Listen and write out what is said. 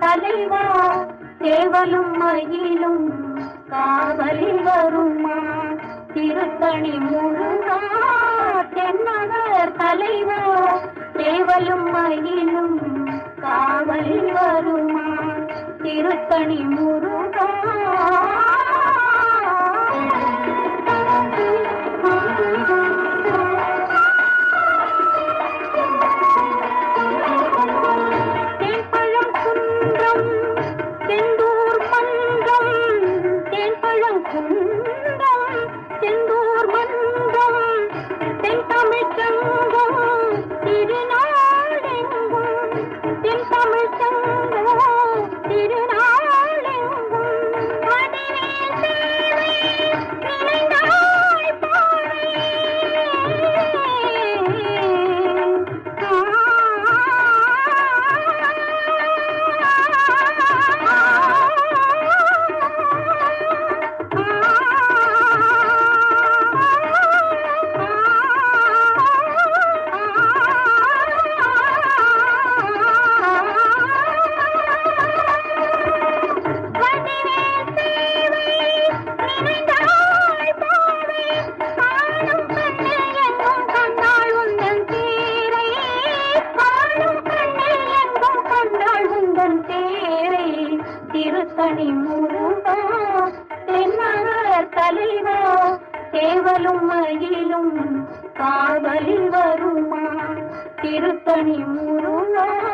தலைவா சேவலும் மயிலும் காவலில் வருமா திருத்தணி முருகா தென்னகர் தலைவா சேவலும் மயிலும் காவலில் வருமா திருத்தணி முருகா தேன்பழம் குன்றம் செந்தூர் மன்றம் தேன்பழம் குன்றம் செந்தூர் மன்றம் தென்தமிழ் சங்கம் திருநாளெங்கும் தென்தமிழ் சங்கம் திருநாளெங்கும் வடிவேல் சேவை நினைந்தாய் வடிவேல் சேவை நினைந்தாய் பாவை காணும் கண்ணே எங்கும் கண்டாள் உந்தன் தேரை காணும் கண்ணே எங்கும் கண்டாள் உந்தன் தேரை திருத்தணி முருகா தென்னகர் தலைவா சேவலும் மயிலும் காவலில் வருமா திருத்தணி முருகா